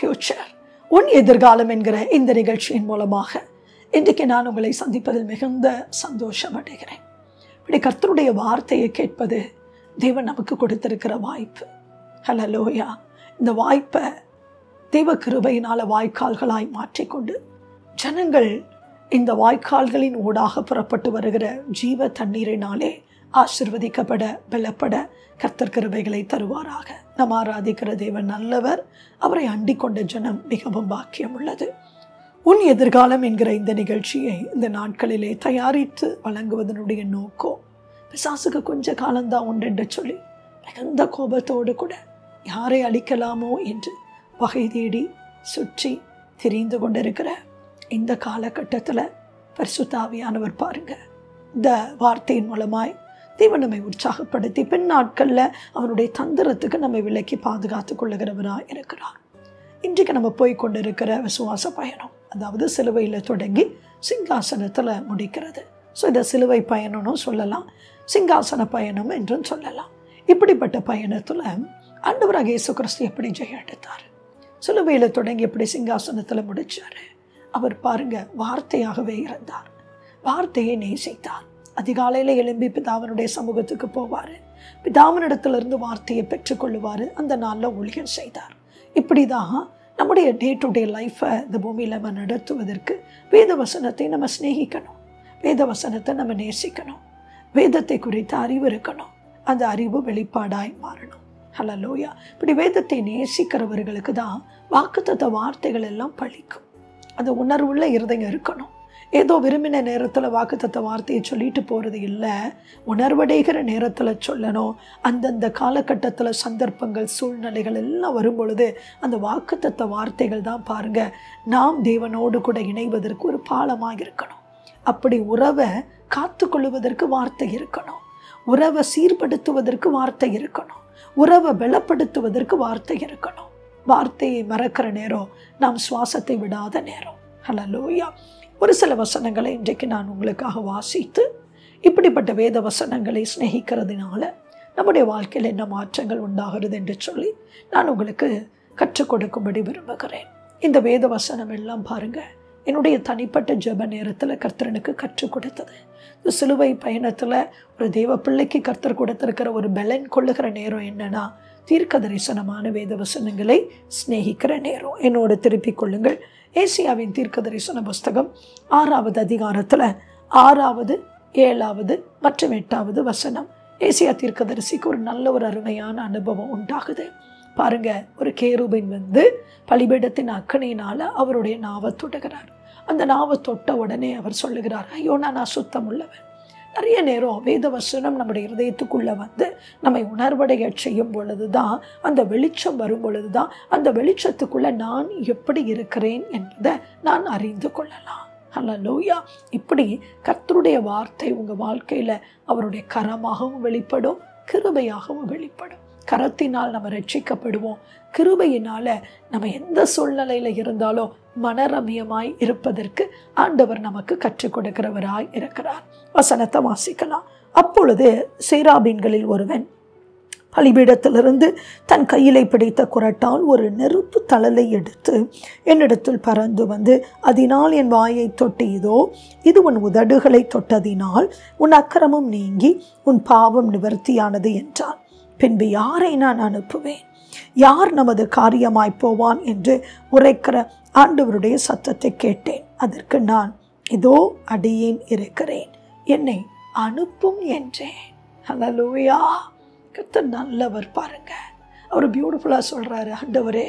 future உன் எதிர்காலம் என்கிற இந்த நிகழ்ச்சியின் மூலமாக இன்றைக்கு நான் உங்களை சந்திப்பதில் மிகுந்த சந்தோஷம் அடைகிறேன் இப்படி கர்த்தருடைய வார்த்தையை கேட்பது தேவன் நமக்கு கொடுத்திருக்கிற வாய்ப்பு ஹலலோயா இந்த வாய்ப்பை தெய்வ கிருபையினால வாய்க்கால்களாய் மாற்றிக்கொண்டு ஜனங்கள் இந்த வாய்க்கால்களின் ஊடாக புறப்பட்டு வருகிற ஜீவ தண்ணீரினாலே ஆசிர்வதிக்கப்பட பலப்பட கர்த்தர் கிருபைகளை தருவாராக நாம் ஆராதிக்கிற தேவன் நல்லவர் அவரை அண்டிக் கொண்ட ஜனம் மிகவும் பாக்கியம் உள்ளது உன் எதிர்காலம் என்கிற இந்த நிகழ்ச்சியை இந்த நாட்களிலே தயாரித்து வழங்குவதனுடைய நோக்கம் பிசாசுக்கு கொஞ்ச காலம்தான் உண்டு என்று சொல்லி மிகுந்த கோபத்தோடு கூட யாரை அழிக்கலாமோ என்று வகை தேடி சுற்றி தெரிந்து கொண்டிருக்கிற இந்த காலகட்டத்தில் பரிசுத்தாவியானவர் பாருங்க இந்த வார்த்தையின் மூலமாய் தேவன் நம்மை உற்சாகப்படுத்தி பின் நாட்களில் அவனுடைய தந்திரத்துக்கு நம்மை விலக்கி பாதுகாத்து கொள்ளுகிறவராக இருக்கிறார் இன்றைக்கு நம்ம போய் கொண்டிருக்கிற விசுவாச பயணம் அதாவது சிலுவையில் தொடங்கி சிங்காசனத்தில் முடிக்கிறது ஸோ இதை சிலுவை பயணம்னு சொல்லலாம் சிங்காசன பயணம் என்றும் சொல்லலாம் இப்படிப்பட்ட பயணத்தில் ஆண்டவராக இயேசு கிறிஸ்து எப்படி ஜெயம் எடுத்தார் சிலுவையில் தொடங்கி எப்படி சிங்காசனத்தில் முடித்தார் அவர் பாருங்க வார்த்தையாகவே இருந்தார் வார்த்தையை நேசித்தார் அதிகாலையில் எழும்பி பிதாவனுடைய சமூகத்துக்கு போவார் பிதாவனிடத்திலிருந்து வார்த்தையை பெற்றுக்கொள்ளுவார் அந்த நாளில் ஊழியம் செய்தார் இப்படி தான் நம்முடைய டே டு டே லைஃப்பை இந்த பூமியில் நம்ம நடத்துவதற்கு வேத வசனத்தை நம்ம சிநேகிக்கணும் வேத வசனத்தை நம்ம நேசிக்கணும் வேதத்தை குறித்த அறிவு இருக்கணும் அந்த அறிவு வெளிப்பாடாய் மாறணும் ஹலலோயா இப்படி வேதத்தை நேசிக்கிறவர்களுக்கு தான் வாக்குத்தத்த வார்த்தைகள் எல்லாம் பழிக்கும் அந்த உணர்வுள்ள இருதயம் இருக்கணும் ஏதோ விரும்பின நேரத்தில் வாக்குத்தத்த வார்த்தையை சொல்லிட்டு போகிறது இல்லை உணர்வடைகிற நேரத்தில் சொல்லணும் அந்தந்த காலகட்டத்தில் சந்தர்ப்பங்கள் சூழ்நிலைகள் எல்லாம் வரும் பொழுது அந்த வாக்குத்தத்த வார்த்தைகள் தான் பாருங்கள் நாம் தேவனோடு கூட இணைவதற்கு ஒரு பாலமாக இருக்கணும் அப்படி உறவை காத்து கொள்ளுவதற்கு வார்த்தை இருக்கணும் உறவை சீர்படுத்துவதற்கு வார்த்தை இருக்கணும் உறவை பலப்படுத்துவதற்கு வார்த்தை இருக்கணும் வார்த்தையை மறக்கிற நேரம் நாம் சுவாசத்தை விடாத நேரம் ஹலலோயா ஒரு சில வசனங்களை இன்றைக்கு நான் உங்களுக்காக வாசித்து இப்படிப்பட்ட வேத வசனங்களை சிநேகிக்கிறதுனால நம்முடைய வாழ்க்கையில் என்ன மாற்றங்கள் உண்டாகிறது என்று சொல்லி நான் உங்களுக்கு கற்றுக் கொடுக்கும்படி விரும்புகிறேன் இந்த வேத வசனம் எல்லாம் பாருங்கள் என்னுடைய தனிப்பட்ட ஜெப நேரத்தில் கர்த்தரனுக்கு கற்றுக் கொடுத்தது இந்த சிலுவை பயணத்தில் ஒரு தெய்வ பிள்ளைக்கு கர்த்தர் கொடுத்திருக்கிற ஒரு பலன் கொள்ளுகிற நேரம் என்னன்னா தீர்க்க தரிசனமான வேத வசனங்களை சிநேகிக்கிற நேரம் என்னோடு திருப்பிக் கொள்ளுங்கள் ஏசியாவின் தீர்க்க தரிசன புஸ்தகம் ஆறாவது அதிகாரத்தில் ஆறாவது ஏழாவது மற்றும் எட்டாவது வசனம் ஏசியா தீர்க்கதரிசிக்கு ஒரு நல்ல ஒரு அருமையான அனுபவம் உண்டாகுது பாருங்க ஒரு கேருபின் வந்து பலிபீடத்தின் அக்கனையினால அவருடைய நாவை தொடுகிறார் அந்த நாவை தொட்ட உடனே அவர் சொல்லுகிறார் ஐயோ நான் அசுத்தம் உள்ளவன் நிறைய நேரம் வேத வசனம் நம்முடைய இருதயத்துக்குள்ளே வந்து நம்மை உணர்வடைய செய்யும் பொழுது தான் அந்த வெளிச்சம் வரும் பொழுது தான் அந்த வெளிச்சத்துக்குள்ளே நான் எப்படி இருக்கிறேன் என்பதை நான் அறிந்து கொள்ளலாம் ஹலலூயா இப்படி கர்த்தருடைய வார்த்தை உங்கள் வாழ்க்கையில் அவருடைய கரமாகவும் வெளிப்படும் கிருபையாகவும் வெளிப்படும் கரத்தினால் நம்ம ரட்சிக்கப்படுவோம் கிருபையினால் நம்ம எந்த சூழ்நிலையில் இருந்தாலும் மனரமியமாய் இருப்பதற்கு ஆண்டவர் நமக்கு கற்றுக் கொடுக்கிறவராய் இருக்கிறார் வசனத்தை வாசிக்கலாம் அப்பொழுது சேராபீன்களில் ஒருவன் பலிபீடத்திலிருந்து தன் கையிலே பிடித்த குரட்டால் ஒரு நெருப்பு தழலை எடுத்து என்னிடத்தில் பறந்து வந்து அதனால் என் வாயை தொட்டியதோ இது உன் உதடுகளை தொட்டதினால் உன் அக்கிரமம் நீங்கி உன் பாவம் நிவர்த்தியானது என்றான் பின்பு யாரை நான் அனுப்புவேன் யார் நமது காரியமாய் போவான் என்று உரைக்கிற ஆண்டவருடைய சத்தத்தை கேட்டேன் அதற்கு நான் இதோ அடியேன் இருக்கிறேன் என்னை அனுப்பும் என்றேன் ஹலலூயா கத்தர் நல்லவர் பாருங்க அவர் பியூட்டிஃபுல்லாக சொல்கிறாரு ஆண்டவரே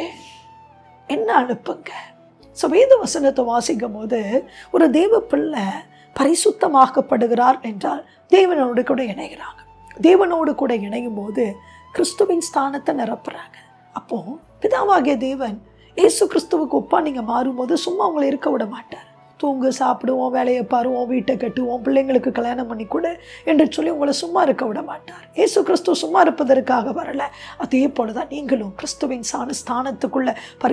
என்ன அனுப்புங்க ஸோ வேத வசனத்தை வாசிக்கும் போது ஒரு தேவ பிள்ளை பரிசுத்தமாக்கப்படுகிறார் என்றால் தேவனோடு கூட இணைகிறாங்க தேவனோடு கூட இணையும் போது கிறிஸ்துவின் ஸ்தானத்தை நிரப்புறாங்க அப்போ பிதாவாகிய தேவன் ஏசு கிறிஸ்துவுக்கு ஒப்பா நீங்கள் மாறும்போது சும்மா உங்களை இருக்க விட மாட்டார் தூங்கு சாப்பிடுவோம் வேலையை பாருவோம் வீட்டை கட்டுவோம் பிள்ளைங்களுக்கு கல்யாணம் பண்ணி கொடு என்று சொல்லி உங்களை சும்மா இருக்க விட மாட்டார் ஏசு கிறிஸ்து சும்மா இருப்பதற்காக வரல அதே போல தான் நீங்களும் கிறிஸ்துவின் சாண ஸ்தானத்துக்குள்ளே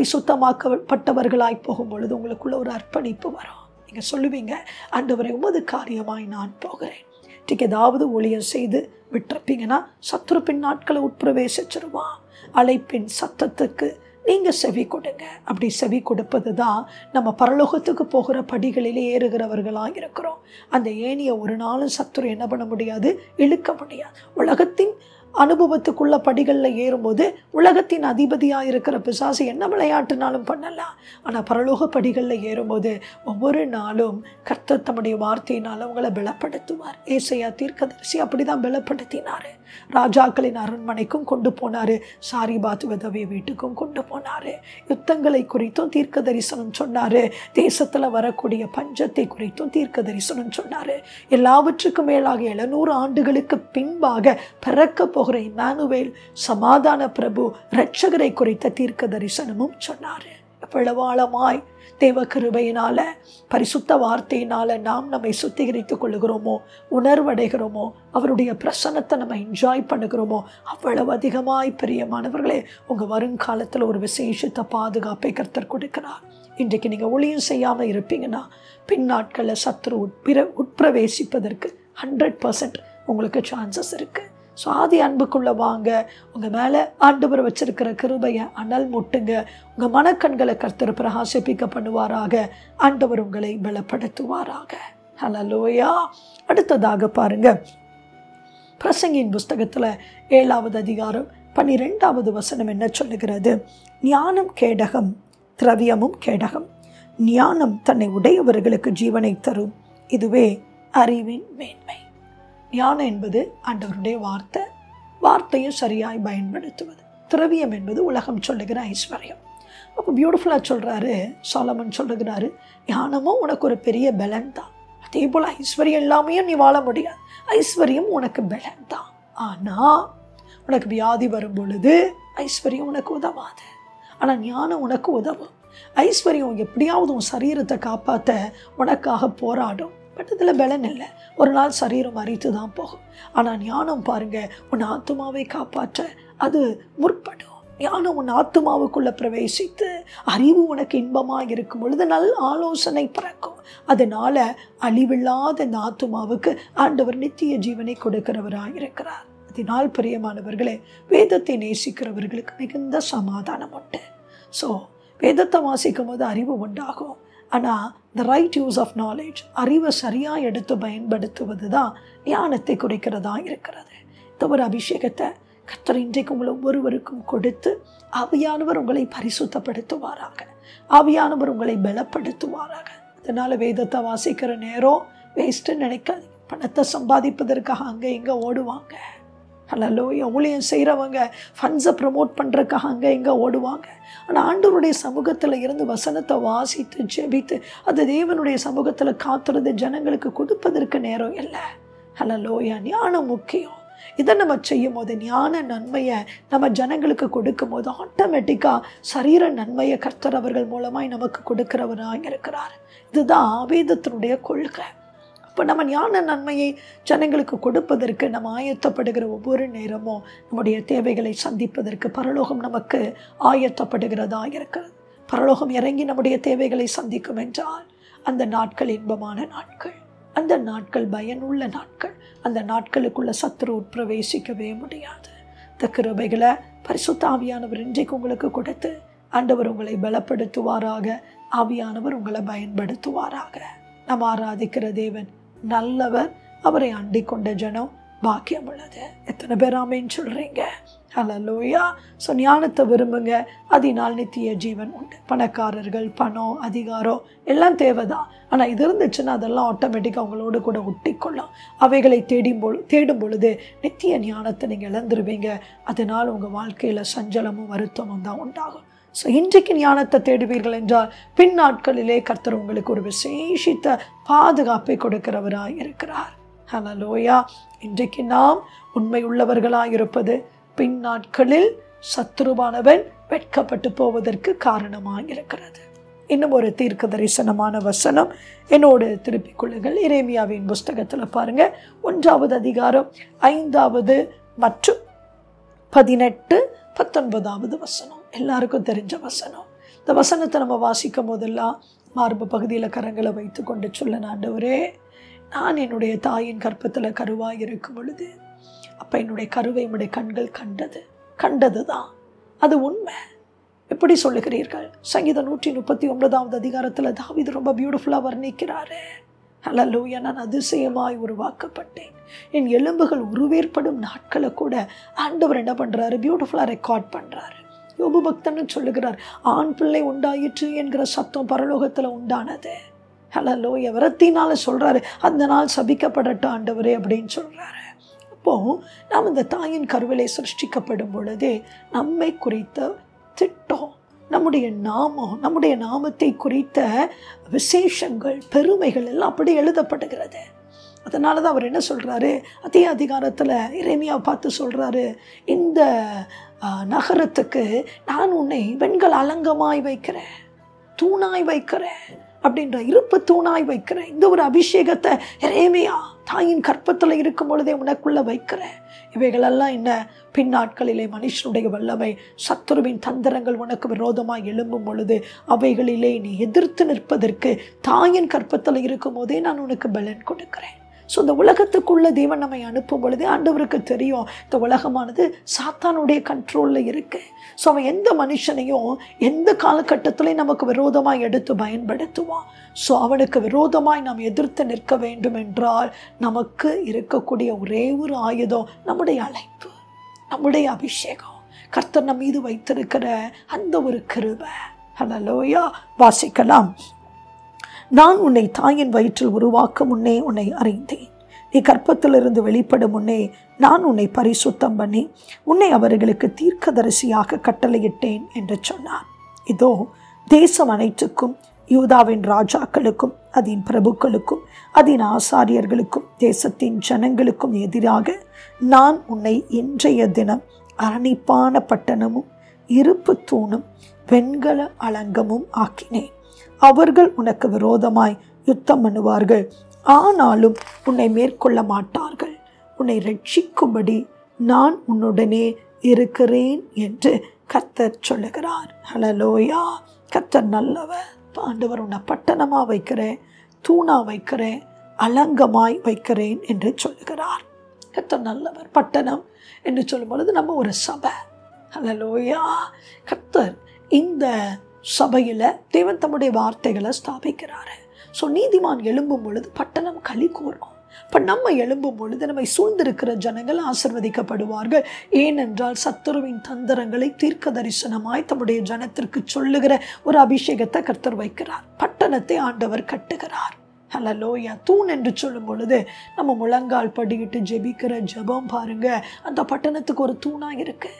பரிசுத்தமாக்கப்பட்டவர்களாய் போகும் பொழுது உங்களுக்குள்ள ஒரு அர்ப்பணிப்பு வரும் நீங்கள் சொல்லுவீங்க ஆண்டவரை உமது காரியமாய் நான் போகிறேன் இன்றைக்கு ஏதாவது ஊழியம் செய்து விட்டுருப்பீங்கன்னா சத்துரு பின் நாட்களை உட்பிரவேசிச்சிருவான் அழைப்பின் சத்தத்துக்கு நீங்கள் செவி கொடுங்க அப்படி செவி கொடுப்பது தான் நம்ம பரலோகத்துக்கு போகிற படிகளிலே ஏறுகிறவர்களாக இருக்கிறோம் அந்த ஏணியை ஒரு நாளும் சத்துரு என்ன பண்ண முடியாது இழுக்க முடியாது உலகத்தின் அனுபவத்துக்குள்ள படிகளில் ஏறும்போது உலகத்தின் அதிபதியாக இருக்கிற பிசாசு என்ன விளையாட்டுனாலும் பண்ணலாம் ஆனால் பரலோக படிகளில் ஏறும்போது ஒவ்வொரு நாளும் கர்த்தர் தம்முடைய வார்த்தையினால் அவங்கள பலப்படுத்துவார் ஏசையா தீர்க்கதரிசி அப்படி தான் பலப்படுத்தினார் ராஜாக்களின் அரண்மனைக்கும் கொண்டு போனார் சாரிபாத் விதவை வீட்டுக்கும் கொண்டு போனார் யுத்தங்களை குறித்தும் தீர்க்க தரிசனம் சொன்னார் தேசத்தில் வரக்கூடிய பஞ்சத்தை குறித்தும் தீர்க்க தரிசனம் சொன்னார் எல்லாவற்றுக்கும் மேலாக எழுநூறு ஆண்டுகளுக்கு பின்பாக பிறக்க போகிற இமானுவேல் சமாதான பிரபு இரட்சகரை குறித்த தீர்க்க தரிசனமும் சொன்னார் எவ்வளவு ஆழமாய் தேவ கிருபையினால பரிசுத்த வார்த்தையினால நாம் நம்மை சுத்திகரித்துக் கொள்ளுகிறோமோ உணர்வடைகிறோமோ அவருடைய பிரசன்னத்தை நம்ம என்ஜாய் பண்ணுகிறோமோ அவ்வளவு அதிகமாய் பிரியமானவர்களே உங்கள் வருங்காலத்தில் ஒரு விசேஷத்த பாதுகாப்பை கர்த்தர் கொடுக்கிறார் இன்றைக்கு நீங்கள் ஒளியும் செய்யாமல் இருப்பீங்கன்னா பின் நாட்களில் சத்ரு உட்பிர உட்பிரவேசிப்பதற்கு ஹண்ட்ரட் பர்சன்ட் உங்களுக்கு சான்சஸ் இருக்குது ஸோ ஆதி அன்புக்குள்ளே வாங்க உங்கள் மேலே ஆண்டவர் வச்சிருக்கிற கிருபையை அனல் முட்டுங்க உங்கள் மனக்கண்களை கர்த்தர் பிரகாசிப்பிக்க பண்ணுவாராக ஆண்டவர் உங்களை பலப்படுத்துவாராக ஹலலோயா அடுத்ததாக பாருங்க பிரசங்கின் புஸ்தகத்தில் ஏழாவது அதிகாரம் பன்னிரெண்டாவது வசனம் என்ன சொல்லுகிறது ஞானம் கேடகம் திரவியமும் கேடகம் ஞானம் தன்னை உடையவர்களுக்கு ஜீவனை தரும் இதுவே அறிவின் மேன்மை ஞானம் என்பது ஆண்டவருடைய வார்த்தை வார்த்தையும் சரியாய் பயன்படுத்துவது திரவியம் என்பது உலகம் சொல்லுகிற ஐஸ்வர்யம் அப்போ பியூட்டிஃபுல்லாக சொல்கிறாரு சோலமன் சொல்லுகிறாரு ஞானமும் உனக்கு ஒரு பெரிய பலன் தான் அதே போல் ஐஸ்வர்யம் இல்லாமையும் நீ வாழ முடியாது ஐஸ்வர்யம் உனக்கு பலன் தான் ஆனால் உனக்கு வியாதி வரும் பொழுது ஐஸ்வர்யம் உனக்கு உதவாது ஆனால் ஞானம் உனக்கு உதவும் ஐஸ்வர்யம் எப்படியாவது உன் சரீரத்தை காப்பாற்ற உனக்காக போராடும் பட் இதில் பலன் இல்லை ஒரு நாள் சரீரம் அரித்து தான் போகும் ஆனால் ஞானம் பாருங்க உன் ஆத்மாவை காப்பாற்ற அது முற்படும் ஞானம் உன் ஆத்மாவுக்குள்ளே பிரவேசித்து அறிவு உனக்கு இன்பமாக இருக்கும் பொழுது நல்ல ஆலோசனை பிறக்கும் அதனால அழிவில்லாத இந்த ஆத்மாவுக்கு ஆண்டவர் நித்திய ஜீவனை கொடுக்கிறவராக இருக்கிறார் அதனால் பிரியமானவர்களே வேதத்தை நேசிக்கிறவர்களுக்கு மிகுந்த சமாதானம் உண்டு ஸோ வேதத்தை வாசிக்கும் போது அறிவு உண்டாகும் ஆனால் the right use of knowledge அறிவை சரியாக எடுத்து பயன்படுத்துவது தான் ஞானத்தை குறிக்கிறதா இருக்கிறது இந்த ஒரு அபிஷேகத்தை கர்த்தர் இன்றைக்கு உங்களை ஒவ்வொருவருக்கும் கொடுத்து ஆவியானவர் உங்களை பரிசுத்தப்படுத்துவாராக ஆவியானவர் உங்களை பலப்படுத்துவாராக அதனால் வேதத்தை வாசிக்கிற நேரம் வேஸ்ட்டுன்னு நினைக்காதீங்க பணத்தை சம்பாதிப்பதற்காக அங்கே இங்கே ஓடுவாங்க ஹலோ ஊழியம் செய்கிறவங்க ஃபண்ட்ஸை ப்ரமோட் பண்ணுறதுக்காக அங்கே இங்கே ஓடுவாங்க ஆனால் ஆண்டவருடைய சமூகத்தில் இருந்து வசனத்தை வாசித்து ஜெபித்து அது தேவனுடைய சமூகத்தில் காத்துறது ஜனங்களுக்கு கொடுப்பதற்கு நேரம் இல்லை ஹலலோயா ஞானம் முக்கியம் இதை நம்ம செய்யும் போது ஞான நன்மையை நம்ம ஜனங்களுக்கு கொடுக்கும் போது ஆட்டோமேட்டிக்காக சரீர நன்மையை கர்த்தர் அவர்கள் மூலமாய் நமக்கு கொடுக்கிறவராக இருக்கிறார் இதுதான் வேதத்தினுடைய கொள்கை அப்போ நம்ம ஞான நன்மையை ஜனங்களுக்கு கொடுப்பதற்கு நம்ம ஆயத்தப்படுகிற ஒவ்வொரு நேரமும் நம்முடைய தேவைகளை சந்திப்பதற்கு பரலோகம் நமக்கு ஆயத்தப்படுகிறதா இருக்கிறது பரலோகம் இறங்கி நம்முடைய தேவைகளை சந்திக்கும் என்றால் அந்த நாட்கள் இன்பமான நாட்கள் அந்த நாட்கள் பயனுள்ள நாட்கள் அந்த நாட்களுக்குள்ள சத்துரு உட்பிரவேசிக்கவே முடியாது இந்த கிருபைகளை பரிசுத்த ஆவியானவர் இன்றைக்கு உங்களுக்கு கொடுத்து ஆண்டவர் உங்களை பலப்படுத்துவாராக ஆவியானவர் உங்களை பயன்படுத்துவாராக நம்ம ஆராதிக்கிற தேவன் நல்லவர் அவரை அண்டிக் கொண்ட ஜனம் பாக்கியம் உள்ளது எத்தனை பேர் ஆமேன்னு சொல்கிறீங்க ஹலலோயா ஸோ ஞானத்தை விரும்புங்க அதனால் நித்திய ஜீவன் உண்டு பணக்காரர்கள் பணம் அதிகாரம் எல்லாம் தேவைதான் ஆனால் இது இருந்துச்சுன்னா அதெல்லாம் ஆட்டோமேட்டிக்காக அவங்களோடு கூட ஒட்டிக்கொள்ளும் அவைகளை தேடும் பொழு தேடும் பொழுது நித்திய ஞானத்தை நீங்கள் இழந்துருவீங்க அதனால் உங்கள் வாழ்க்கையில் சஞ்சலமும் வருத்தமும் தான் உண்டாகும் ஸோ இன்றைக்கு ஞானத்தை தேடுவீர்கள் என்றால் பின் நாட்களிலே கர்த்தர் உங்களுக்கு ஒரு விசேஷித்த பாதுகாப்பை கொடுக்கிறவராய் இருக்கிறார் ஹலலோயா இன்றைக்கு நாம் உண்மை உள்ளவர்களாக இருப்பது பின் நாட்களில் சத்துருவானவன் வெட்கப்பட்டு போவதற்கு காரணமாக இருக்கிறது இன்னும் ஒரு தீர்க்க தரிசனமான வசனம் என்னோடு திருப்பிக் கொள்ளுங்கள் இறைமியாவின் புஸ்தகத்தில் பாருங்க ஒன்றாவது அதிகாரம் ஐந்தாவது மற்றும் பதினெட்டு பத்தொன்பதாவது வசனம் எல்லாருக்கும் தெரிஞ்ச வசனம் இந்த வசனத்தை நம்ம வாசிக்கும் போதெல்லாம் மார்பு பகுதியில் கரங்களை வைத்து கொண்டு சொல்ல ஆண்டவரே நான் என்னுடைய தாயின் கற்பத்தில் கருவாக இருக்கும் பொழுது அப்போ என்னுடைய கருவை என்னுடைய கண்கள் கண்டது கண்டது தான் அது உண்மை எப்படி சொல்லுகிறீர்கள் சங்கீதம் நூற்றி முப்பத்தி ஒன்பதாவது அதிகாரத்தில் தாவீது ரொம்ப பியூட்டிஃபுல்லாக வர்ணிக்கிறாரு ஹலலூயா நான் அதிசயமாய் உருவாக்கப்பட்டேன் என் எலும்புகள் உருவேற்படும் நாட்களை கூட ஆண்டவர் என்ன பண்ணுறாரு பியூட்டிஃபுல்லாக ரெக்கார்ட் பண்ணுறாரு யோபு பக்தன்னு சொல்லுகிறார் ஆண் பிள்ளை உண்டாயிற்று என்கிற சத்தம் பரலோகத்தில் உண்டானது ஹலலூயா விரத்தினால சொல்கிறாரு அந்த நாள் சபிக்கப்படட்டும் ஆண்டவரே அப்படின்னு சொல்கிறாரு அப்போது நாம் இந்த தாயின் கருவிலை சிருஷ்டிக்கப்படும் பொழுதே நம்மை குறித்த திட்டம் நம்முடைய நாமம் நம்முடைய நாமத்தை குறித்த விசேஷங்கள் பெருமைகள் எல்லாம் அப்படி எழுதப்படுகிறது அதனால தான் அவர் என்ன சொல்கிறாரு அதே அதிகாரத்தில் இறைமையா பார்த்து சொல்கிறாரு இந்த நகரத்துக்கு நான் உன்னை பெண்கள் அலங்கமாய் வைக்கிறேன் தூணாய் வைக்கிறேன் அப்படின்ற இருப்பு தூணாய் வைக்கிறேன் இந்த ஒரு அபிஷேகத்தை இறைமையா தாயின் கற்பத்தில் இருக்கும் பொழுதே உனக்குள்ள வைக்கிறேன் இவைகளெல்லாம் என்ன பின்னாட்களிலே மனுஷனுடைய வல்லமை சத்துருவின் தந்திரங்கள் உனக்கு விரோதமாக எழும்பும் பொழுது அவைகளிலே நீ எதிர்த்து நிற்பதற்கு தாயின் கற்பத்தில் இருக்கும் போதே நான் உனக்கு பலன் கொடுக்கிறேன் ஸோ இந்த உலகத்துக்குள்ள தேவன் நம்மை அனுப்பும் பொழுதே ஆண்டவருக்கு தெரியும் இந்த உலகமானது சாத்தானுடைய கண்ட்ரோலில் இருக்கு ஸோ அவன் எந்த மனுஷனையும் எந்த காலகட்டத்திலையும் நமக்கு விரோதமாக எடுத்து பயன்படுத்துவான் ஸோ அவனுக்கு விரோதமாய் நாம் எதிர்த்து நிற்க வேண்டும் என்றால் நமக்கு இருக்கக்கூடிய ஒரே ஒரு ஆயுதம் நம்முடைய அழைப்பு நம்முடைய அபிஷேகம் கர்த்தர் நம் மீது வைத்திருக்கிற அந்த ஒரு கிருபை ஹலலோயா வாசிக்கலாம் நான் உன்னை தாயின் வயிற்றில் உருவாக்க முன்னே உன்னை அறிந்தேன் நீ கற்பத்திலிருந்து வெளிப்படும் முன்னே நான் உன்னை பரிசுத்தம் பண்ணி உன்னை அவர்களுக்கு தீர்க்கதரிசியாக கட்டளையிட்டேன் என்று சொன்னார் இதோ தேசம் அனைத்துக்கும் யூதாவின் ராஜாக்களுக்கும் அதன் பிரபுக்களுக்கும் அதன் ஆசாரியர்களுக்கும் தேசத்தின் ஜனங்களுக்கும் எதிராக நான் உன்னை இன்றைய தினம் அரணிப்பான பட்டணமும் இருப்பு தூணும் வெண்கல அலங்கமும் ஆக்கினேன் அவர்கள் உனக்கு விரோதமாய் யுத்தம் பண்ணுவார்கள் ஆனாலும் உன்னை மேற்கொள்ள மாட்டார்கள் உன்னை ரட்சிக்கும்படி நான் உன்னுடனே இருக்கிறேன் என்று கர்த்தர் சொல்லுகிறார் ஹலலோயா கர்த்தர் நல்லவர் ஆண்டவர் உன்னை பட்டணமாக வைக்கிறேன் தூணா வைக்கிறேன் அலங்கமாய் வைக்கிறேன் என்று சொல்லுகிறார் கர்த்தர் நல்லவர் பட்டணம் என்று சொல்லும் பொழுது நம்ம ஒரு சபை ஹலலோயா கர்த்தர் இந்த சபையில் தேவன் தம்முடைய வார்த்தைகளை ஸ்தாபிக்கிறாரு ஸோ நீதிமான் எழும்பும் பொழுது பட்டணம் களி கூறும் இப்போ நம்ம எழும்பும் பொழுது நம்மை சூழ்ந்திருக்கிற ஜனங்கள் ஆசிர்வதிக்கப்படுவார்கள் ஏனென்றால் சத்துருவின் தந்திரங்களை தீர்க்க தரிசனமாய் தம்முடைய ஜனத்திற்கு சொல்லுகிற ஒரு அபிஷேகத்தை கர்த்தர் வைக்கிறார் பட்டணத்தை ஆண்டவர் கட்டுகிறார் ஹலலோயா தூண் என்று சொல்லும் பொழுது நம்ம முழங்கால் படிக்கிட்டு ஜெபிக்கிற ஜெபம் பாருங்க அந்த பட்டணத்துக்கு ஒரு தூணாக இருக்குது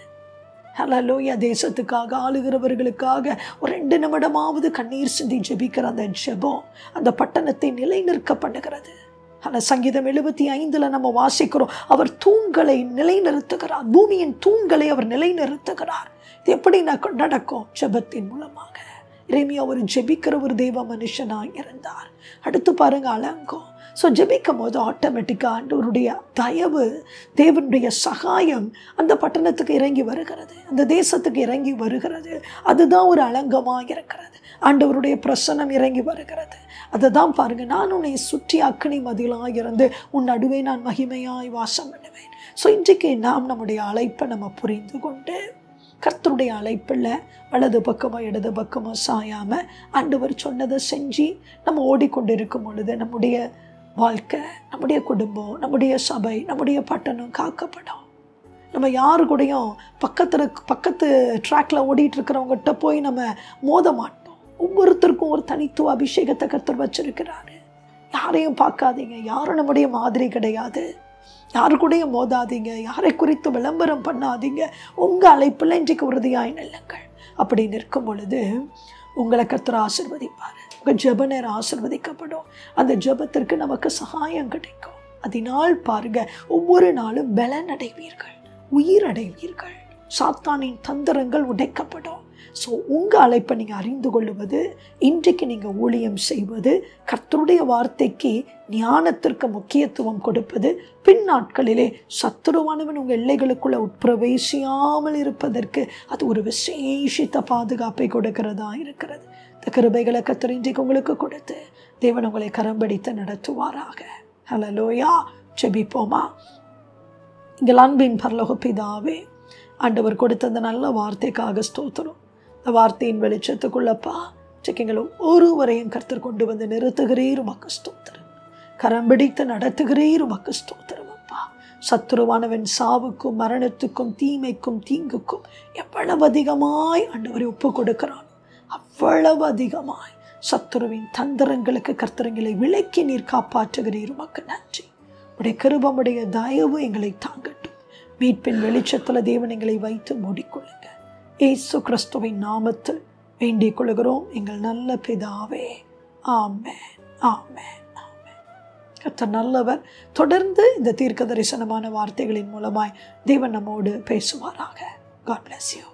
ஹலலோயா தேசத்துக்காக ஆளுகிறவர்களுக்காக ஒரு ரெண்டு நிமிடமாவது கண்ணீர் சிந்தி ஜெபிக்கிற அந்த ஜெபம் அந்த பட்டணத்தை நிலைநிற்க பண்ணுகிறது ஆனால் சங்கீதம் எழுபத்தி ஐந்தில் நம்ம வாசிக்கிறோம் அவர் தூண்களை நிலைநிறுத்துகிறார் பூமியின் தூண்களை அவர் நிலைநிறுத்துகிறார் இது எப்படி நடக்கும் ஜெபத்தின் மூலமாக இறைமையா ஒரு ஜெபிக்கிற ஒரு தெய்வ மனுஷனாக இருந்தார் அடுத்து பாருங்க அலங்கம் ஸோ ஜெபிக்கும் போது ஆட்டோமேட்டிக்காக ஆண்டவருடைய தயவு தேவனுடைய சகாயம் அந்த பட்டணத்துக்கு இறங்கி வருகிறது அந்த தேசத்துக்கு இறங்கி வருகிறது அதுதான் ஒரு அலங்கமாக இருக்கிறது ஆண்டவருடைய பிரசனம் இறங்கி வருகிறது அதை தான் பாருங்கள் நான் உன்னை சுற்றி அக்கனி மதிலாக இருந்து உன் நடுவே நான் மகிமையாய் வாசம் பண்ணுவேன் ஸோ இன்றைக்கு நாம் நம்முடைய அழைப்பை நம்ம புரிந்து கொண்டு கர்த்தருடைய அழைப்பில் வலது பக்கமோ இடது பக்கமோ சாயாமல் ஆண்டவர் சொன்னதை செஞ்சு நம்ம ஓடிக்கொண்டு இருக்கும் பொழுது நம்முடைய வாழ்க்கை நம்முடைய குடும்பம் நம்முடைய சபை நம்முடைய பட்டணம் காக்கப்படும் நம்ம யாரு கூடயும் பக்கத்தில் பக்கத்து ட்ராக்ல ஓடிட்டு இருக்கிறவங்ககிட்ட போய் நம்ம மோத மாட்டோம் ஒவ்வொருத்தருக்கும் ஒரு தனித்துவ அபிஷேகத்தை கர்த்தர் வச்சிருக்கிறாரு யாரையும் பார்க்காதீங்க யாரும் நம்முடைய மாதிரி கிடையாது யாரு கூடயும் மோதாதீங்க யாரை குறித்து விளம்பரம் பண்ணாதீங்க உங்கள் அழைப்பில் இன்றைக்கு உறுதியாய் நில்லுங்கள் அப்படி நிற்கும் பொழுது உங்களை கர்த்தர் ஆசிர்வதிப்பார் உங்கள் ஜெப நேரம் ஆசிர்வதிக்கப்படும் அந்த ஜெபத்திற்கு நமக்கு சகாயம் கிடைக்கும் அதனால் பாருங்க ஒவ்வொரு நாளும் பலன் அடைவீர்கள் உயிர் அடைவீர்கள் சாத்தானின் தந்திரங்கள் உடைக்கப்படும் ஸோ உங்கள் அழைப்பை நீங்கள் அறிந்து கொள்ளுவது இன்றைக்கு நீங்கள் ஊழியம் செய்வது கர்த்தருடைய வார்த்தைக்கு ஞானத்திற்கு முக்கியத்துவம் கொடுப்பது பின் நாட்களிலே சத்துருவானவன் உங்கள் எல்லைகளுக்குள்ளே உட்பிரவேசியாமல் இருப்பதற்கு அது ஒரு விசேஷித்த பாதுகாப்பை கொடுக்கிறதா இருக்கிறது இந்த கிருபைகளை கத்தர் இன்றைக்கு உங்களுக்கு கொடுத்து தேவன் உங்களை கரம்படித்து நடத்துவாராக ஹலலோயா செபிப்போமா எங்கள் அன்பின் பரலோக பிதாவே ஆண்டவர் கொடுத்த அந்த நல்ல வார்த்தைக்காக ஸ்தோத்திரம் இந்த வார்த்தையின் வெளிச்சத்துக்குள்ளப்பா செக்கிங்கள் ஒருவரையும் கர்த்தர் கொண்டு வந்து நிறுத்துகிறீர் உமக்கு ஸ்தோத்திரம் கரம் பிடித்து நடத்துகிறீர் உமக்கு ஸ்தோத்திரம் அப்பா சத்துருவானவன் சாவுக்கும் மரணத்துக்கும் தீமைக்கும் தீங்குக்கும் எவ்வளவு அதிகமாய் ஆண்டவரை ஒப்பு கொடுக்கிறான் அவ்வளவு அதிகமாய் சத்துருவின் தந்திரங்களுக்கு கர்த்தரங்களை விலக்கி நீர் காப்பாற்றுகிறீர் உமக்கு நன்றி உடைய கிருபமுடைய தயவு எங்களை தாங்கட்டும் மீட்பின் வெளிச்சத்தில் தேவன் எங்களை வைத்து மூடிக்கொள்ளுங்க ஏசு கிறிஸ்துவின் நாமத்தில் வேண்டிக் கொள்கிறோம் எங்கள் நல்ல பிதாவே ஆமென் ஆமென் ஆமென் கர்த்தர் நல்லவர் தொடர்ந்து இந்த தீர்க்க தரிசனமான வார்த்தைகளின் மூலமாய் தேவன் நம்மோடு பேசுவாராக காட் bless you